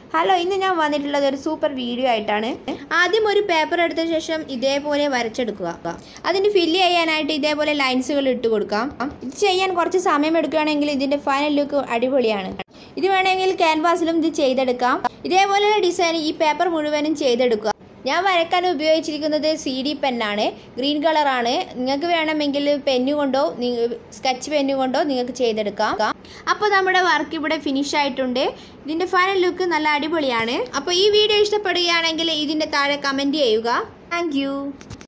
hello ഇന്ന് ഞാൻ വന്നിട്ടുള്ളത് ഒരു സൂപ്പർ വീഡിയോ ആയിട്ടാണ് ആദ്യം ഒരു പേപ്പർ എടുത്ത ശേഷം ഇതേപോലെ വരച്ചെടുക്കുക അതിന് ഫില്ല് ചെയ്യാനായിട്ട് ഇതേപോലെ ലൈൻസുകൾ ഇട്ട് കൊടുക്കാം ഇത് ചെയ്യാൻ കുറച്ച് സമയം എടുക്കുകയാണെങ്കിൽ ഇതിൻ്റെ ഫൈനൽ ലുക്ക് അടിപൊളിയാണ് ഇത് വേണമെങ്കിൽ ക്യാൻവാസിലും ഇത് ചെയ്തെടുക്കാം ഇതേപോലെ ഡിസൈൻ ഈ പേപ്പർ മുഴുവനും ചെയ്തെടുക്കുക ഞാൻ വരയ്ക്കാൻ ഉപയോഗിച്ചിരിക്കുന്നത് സി ഡി പെന്നാണ് ഗ്രീൻ കളറാണ് നിങ്ങൾക്ക് വേണമെങ്കിൽ പെന്നു കൊണ്ടോ സ്കെച്ച് പെന്നു കൊണ്ടോ നിങ്ങൾക്ക് ചെയ്തെടുക്കാം അപ്പോൾ നമ്മുടെ വർക്ക് ഇവിടെ ഫിനിഷ് ആയിട്ടുണ്ട് ഇതിൻ്റെ ഫൈനൽ ലുക്ക് നല്ല അടിപൊളിയാണ് അപ്പോൾ ഈ വീഡിയോ ഇഷ്ടപ്പെടുകയാണെങ്കിൽ ഇതിൻ്റെ താഴെ കമൻറ്റ് ചെയ്യുക താങ്ക്